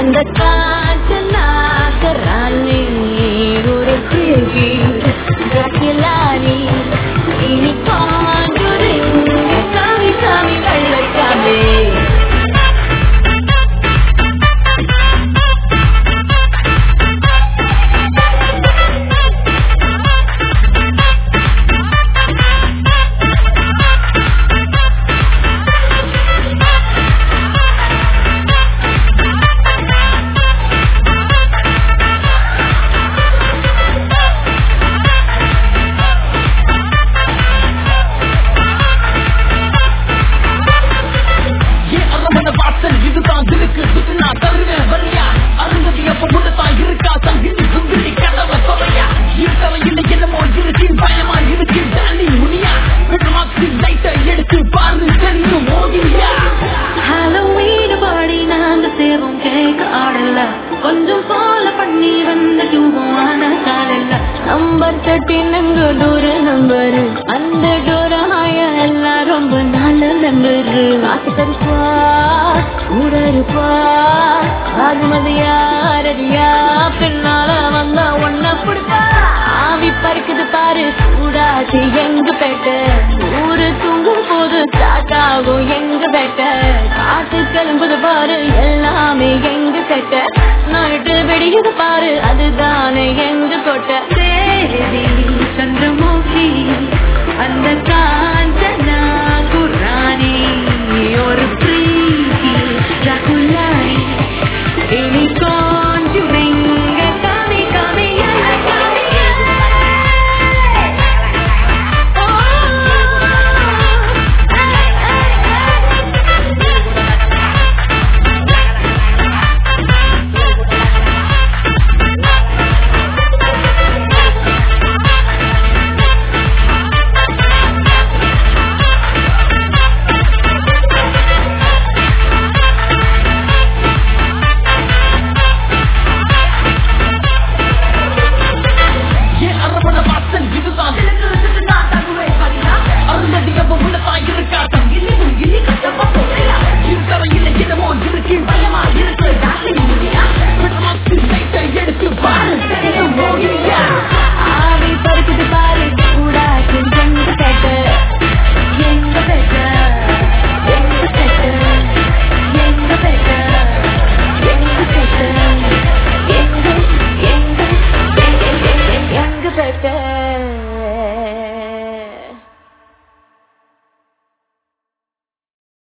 அந்த காற்று நாக்கராணி ஒரு திருகி கட்டிலானி இனி காஞ்சுரிங் சாமி சாமி கள்ளச்சாமி ஏன் அரவண வாசல் இதுதான் திருக்கு சுத்தினா தருவேன் வரியா அருந்ததி அப்ப முன்னதான் இருக்கா தங்கிட்டு சுந்தரி கதவை சொல்லையா இருக்கவையில் என்னமோ இருக்கு பயமா இருக்கு தாண்டி முனியா பெருமாக்கு லைட்டை எடுத்து பாரு தெரியும் மோகியா ஹாலோவீன் பாடி நாங்க சேரும் கேக் ஆடல கொஞ்சம் ஃபாலோ பண்ணி வந்த டியூபம் ஆன காலையில நம்பர் தேர்ட்டின் எங்க டோரு நம்பரு அந்த டோர ஆய எல்லாம் ரொம்ப நல்ல நம்பரு காசு தருப்பா கூட இருப்பா பாகுமதியா ரதியா பின்னால வந்தா ஒன்ன பிடிப்பா ஆவி பறக்குது பாரு கூடாது எங்க பேட்ட ஊரு தூங்கும் போது ஸ்டார்ட் ஆகும் எங்க பேட்ட காத்து கிளம்புது பாரு எல்லாமே எங்க கட்ட நைட்டு வெடிக்குது பாரு அதுதானே எங்க கொட்ட தேவி சந்திரமுகி அந்த கால